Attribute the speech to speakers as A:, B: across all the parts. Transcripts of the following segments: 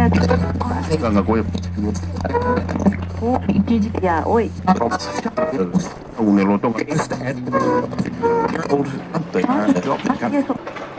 A: 생각나 고요.
B: 오, 이기지, 야, 오이.
A: 오늘 어떤 거?
B: 밖에서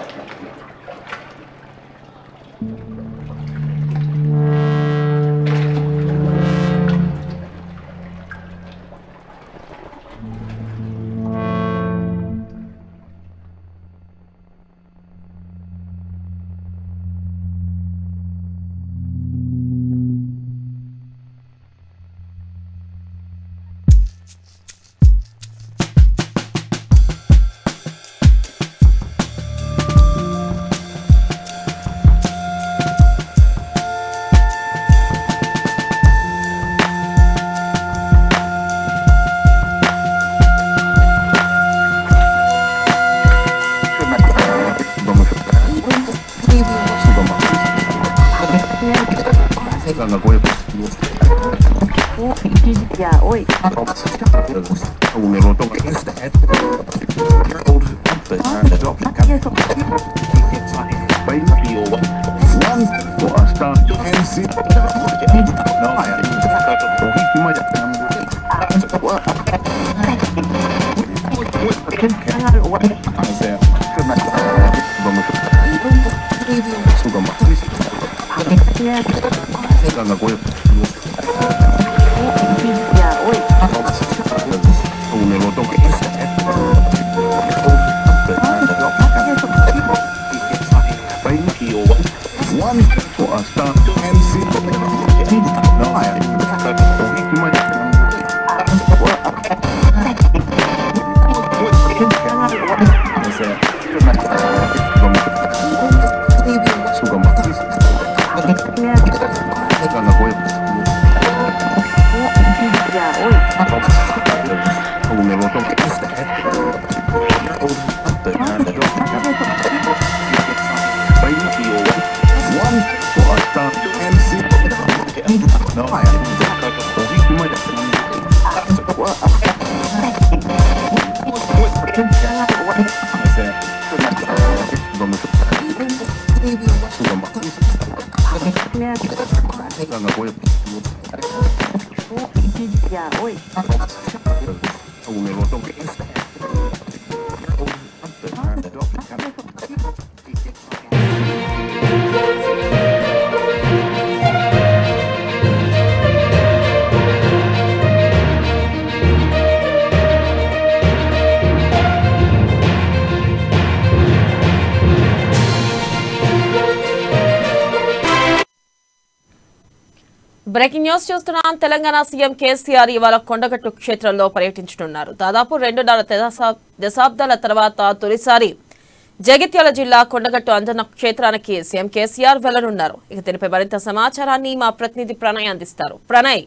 A: 생각나 고요.
B: 오, 이기지, 야, 오이.
A: 오늘 어떤 거?
B: 밖에서
A: One for a star. No,
B: 생활을 와. 해야 돼.
A: 생각나 고요.
B: 오, 이기지, 야, 오이.
A: 오늘 어떤 거? One for a star. No,
B: 생활을 와. 해야 돼.
A: 생각나 고요.
B: 오, 이기지, 야, 오이.
A: 오늘 어떤 거? One for a star. No,
B: 생활을 와.
A: 너무 좋다.
B: 해야 돼.
A: 생각나 고요.
B: 오, 이기지, 야, 오이.
A: 오늘 어떤 거?
C: Breaking news చూస్తున్నాం Telangana CM KCR ఇవాళ కొండగట్టు క్షేత్రంలో పర్యటించనున్నారు దాదాపు రెండున్నర దశా- దశాబ్దాల తర్వాత తొలిసారి జగిత్యాల జిల్లా కొండగట్టు అంజన క్షేత్రానికి సీఎం కేసీఆర్ వెళ్లనున్నారు ఇక దీనిపై మరింత సమాచారాన్ని మా ప్రతినిధి ప్రణయ్ అందిస్తారు ప్రణయ్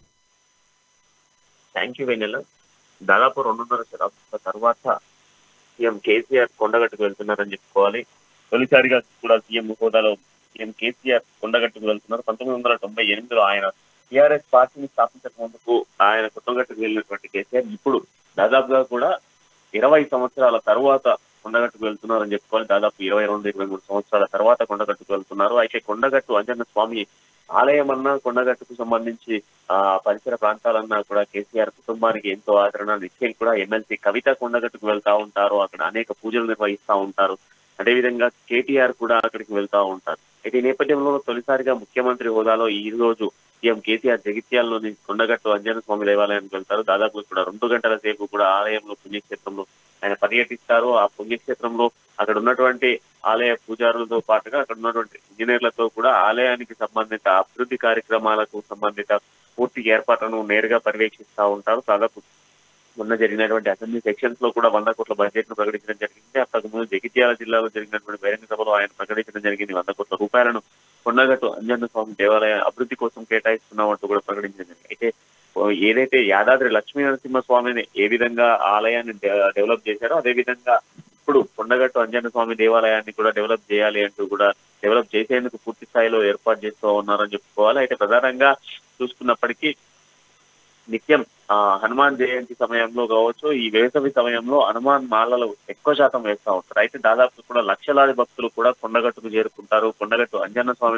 D: థ్యాంక్ యూ వెన్నెల దాదాపు రెండున్నర శతాబ్దాల తర్వాత సీఎం కేసీఆర్ కొండగట్టుకు వెళ్తున్నారని చెప్పుకోవాలి తొలిసారిగా కూడా సీఎం హోదాలో సీఎం కేసీఆర్ కొండగట్టుకు వెళ్తున్నారు పంతొమ్మిది వందల తొంభై ఎనిమిదిలో ఆయన టీఆర్ఎస్ పార్టీని స్థాపించక ముందుకు ఆయన కొండగట్టుకు వెళ్ళినటువంటి కేసీఆర్ ఇప్పుడు దాదాపుగా కూడా ఇరవై సంవత్సరాల తర్వాత కొండగట్టుకు వెళ్తున్నారని చెప్పుకోవాలి దాదాపు ఇరవై రెండు ఇరవై మూడు సంవత్సరాల తర్వాత కొండగట్టుకు వెళ్తున్నారు అయితే కొండగట్టు అంజన్న స్వామి ఆలయం అన్నా కొండగట్టుకు సంబంధించి ఆ పరిసర ప్రాంతాలన్నా కూడా కేసీఆర్ కుటుంబానికి ఎంతో ఆదరణ నిత్యం కూడా ఎమ్మెల్సీ కవిత కొండగట్టుకు వెళ్తా ఉంటారు అక్కడ అనేక పూజలు నిర్వహిస్తా ఉంటారు అదేవిధంగా కేటీఆర్ కూడా అక్కడికి వెళ్తా ఉంటారు అయితే ఈ నేపథ్యంలో తొలిసారిగా ముఖ్యమంత్రి హోదాలో ఈ రోజు సీఎం కేసీఆర్ జగిత్యాలలోని కొండగట్టు అంజన స్వామి దేవాలయానికి వెళ్తారు దాదాపు కూడా రెండు గంటల సేపు కూడా ఆలయంలో పుణ్యక్షేత్రంలో ఆయన పర్యటిస్తారు ఆ పుణ్యక్షేత్రంలో అక్కడ ఉన్నటువంటి ఆలయ పూజారులతో పాటుగా అక్కడ ఉన్నటువంటి ఇంజనీర్లతో కూడా ఆలయానికి సంబంధిత అభివృద్ధి కార్యక్రమాలకు సంబంధిత పూర్తి ఏర్పాట్లను నేరుగా పర్యవేక్షిస్తా ఉంటారు దాదాపు మొన్న జరిగినటువంటి అసెంబ్లీ సెక్షన్స్ లో కూడా వంద కోట్ల బడ్జెట్ ను ప్రకటించడం జరిగింది అంతకు ముందు జగిత్యాల జిల్లాలో జరిగినటువంటి బహిరంగ సభలో ఆయన ప్రకటించడం జరిగింది వంద కోట్ల రూపాయలను కొండగట్టు అంజన్న స్వామి దేవాలయ అభివృద్ధి కోసం కేటాయిస్తున్నామంటూ కూడా ప్రకటించడం జరిగింది అయితే ఓ ఏదైతే యాదాద్రి లక్ష్మీ నరసింహ స్వామిని ఏ విధంగా ఆలయాన్ని డె- డెవలప్ చేశారో అదే విధంగా ఇప్పుడు కొండగట్టు అంజన్న స్వామి దేవాలయాన్ని కూడా డెవలప్ చేయాలి అంటూ కూడా డెవలప్ చేసేందుకు పూర్తి స్థాయిలో ఏర్పాటు చేస్తూ ఉన్నారని చెప్పుకోవాలి అయితే ప్రధానంగా చూసుకున్నప్పటికీ నిత్యం ఆ హనుమాన్ జయంతి సమయంలో కావచ్చు ఈ వేసవి సమయంలో హనుమాన్ మాలలు ఎక్కువ శాతం వేస్తూ ఉంటారు అయితే దాదాపు కూడా లక్షలాది భక్తులు కూడా కొండగట్టుకు చేరుకుంటారు కొండగట్టు అంజన్న స్వామిని దర్శించుకుంటారు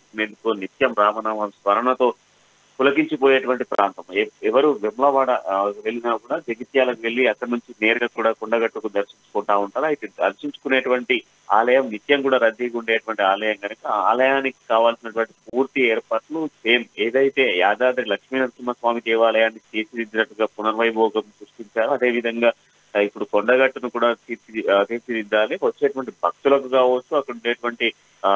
D: దర్శించుకునేందుకు నిత్యం రామనామ స్మరణతో పులకించిపోయేటువంటి ప్రాంతం ఎ- ఎవరు వెమ్లవాడ ఆ, వెళ్ళినా కూడా జగిత్యాలకు వెళ్ళి అక్కడి నుంచి నేరుగా కూడా కొండగట్టుకు దర్శించుకుంటా ఉంటారు అయితే దర్శించుకునేటువంటి ఆలయం నిత్యం కూడా రద్దీగా ఉండేటువంటి ఆలయం కనుక ఆ ఆలయానికి కావాల్సినటువంటి పూర్తి ఏర్పాట్లు సేమ్ ఏదైతే యాదాద్రి లక్ష్మీనరసింహస్వామి దేవాలయాన్ని తీర్చిదిద్దినట్టుగా పునర్వైభోగం సృష్టించారో అదే విధంగా ఆ, ఇప్పుడు కొండగట్టును కూడా తీర్చి ఆ, తీర్చిదిద్దాలి వచ్చేటువంటి భక్తులకు కావచ్చు అక్కడ ఉండేటువంటి ఆ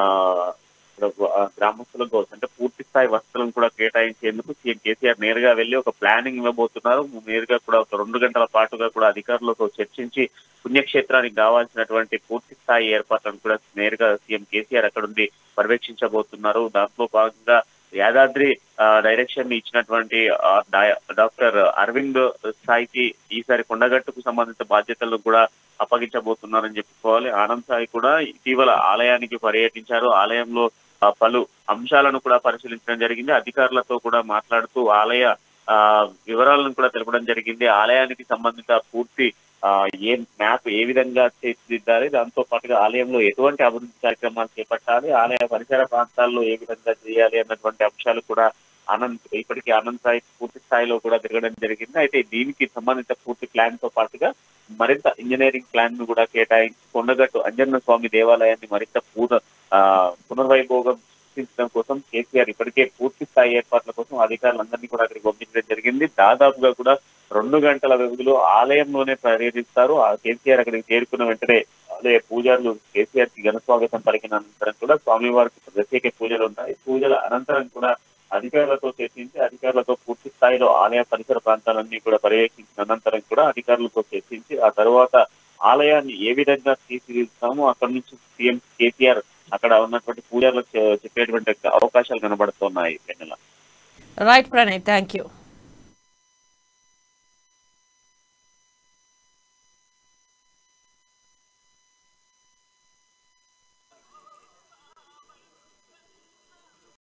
D: ఇక్కడ ఆ గ్రామస్తులకు కావచ్చు అంటే పూర్తి స్థాయి వసతులను కూడా కేటాయించేందుకు సీఎం కేసీఆర్ నేరుగా వెళ్లి ఒక ప్లానింగ్ ఇవ్వబోతున్నారు నేరుగా కూడా ఒక రెండు గంటల పాటుగా కూడా అధికారులతో చర్చించి పుణ్యక్షేత్రానికి కావాల్సినటువంటి పూర్తి స్థాయి ఏర్పాట్లను కూడా నేరుగా సీఎం కేసీఆర్ అక్కడ ఉండి పర్యవేక్షించబోతున్నారు దాంట్లో భాగంగా యాదాద్రి ఆ, డైరెక్షన్ ని ఇచ్చినటువంటి ఆ, డా- డాక్టర్ అరవింద్ సాయికి ఈసారి కొండగట్టుకు సంబంధించిన బాధ్యతలను కూడా అప్పగించబోతున్నారని చెప్పుకోవాలి ఆనంద్ సాయి కూడా ఇటీవల ఆలయానికి పర్యటించారు ఆలయంలో ఆ, పలు అంశాలను కూడా పరిశీలించడం జరిగింది అధికారులతో కూడా మాట్లాడుతూ ఆలయ ఆ వివరాలను కూడా తెలపడం జరిగింది ఆలయానికి సంబంధిత పూర్తి ఆ ఏ మ్యాప్ ఏ విధంగా తీర్చిదిద్దాలి దాంతో పాటుగా ఆలయంలో ఎటువంటి అభివృద్ధి కార్యక్రమాలు చేపట్టాలి ఆలయ పరిసర ప్రాంతాల్లో ఏ విధంగా చేయాలి అన్నటువంటి అంశాలు కూడా ఆనంద్ ఇప్పటికీ ఆనంద్ సాయి పూర్తి స్థాయిలో కూడా తిరగడం జరిగింది అయితే దీనికి సంబంధిత పూర్తి ప్లాన్ తో పాటుగా మరింత ఇంజనీరింగ్ ప్లాన్ ను కూడా కేటాయించి కొండగట్టు అంజన్న స్వామి దేవాలయాన్ని మరింత పూర్ణ ఆ, పునర్వైభోగం సృష్టించడం కోసం కేసీఆర్ ఇప్పటికే పూర్తి స్థాయి ఏర్పాట్ల కోసం అధికారులందరినీ కూడా అక్కడికి పంపించడం జరిగింది దాదాపుగా కూడా రెండు గంటల వ్యవధిలో ఆలయంలోనే పర్యటిస్తారు ఆ కేసీఆర్ అక్కడికి చేరుకున్న వెంటనే ఆలయ పూజారులు కేసీఆర్ కి ఘన స్వాగతం పలికిన అనంతరం కూడా స్వామివారికి ప్రత్యేక పూజలు ఉంటాయి పూజల అనంతరం కూడా అధికారులతో చర్చించి అధికారులతో పూర్తి స్థాయిలో ఆలయ పరిసర ప్రాంతాలన్నీ కూడా పర్యవేక్షించిన అనంతరం కూడా అధికారులతో చర్చించి ఆ తర్వాత ఆలయాన్ని ఏ విధంగా తీర్చిదిద్దుతామో అక్కడి నుంచి సీఎం కేసీఆర్ అక్కడ ఉన్నటువంటి పూజారులకు చె- చెప్పేటువంటి అవకాశాలు కనబడుతున్నాయి పెన్నెల
C: రైట్ ప్రణయ్ థ్యాంక్ యూ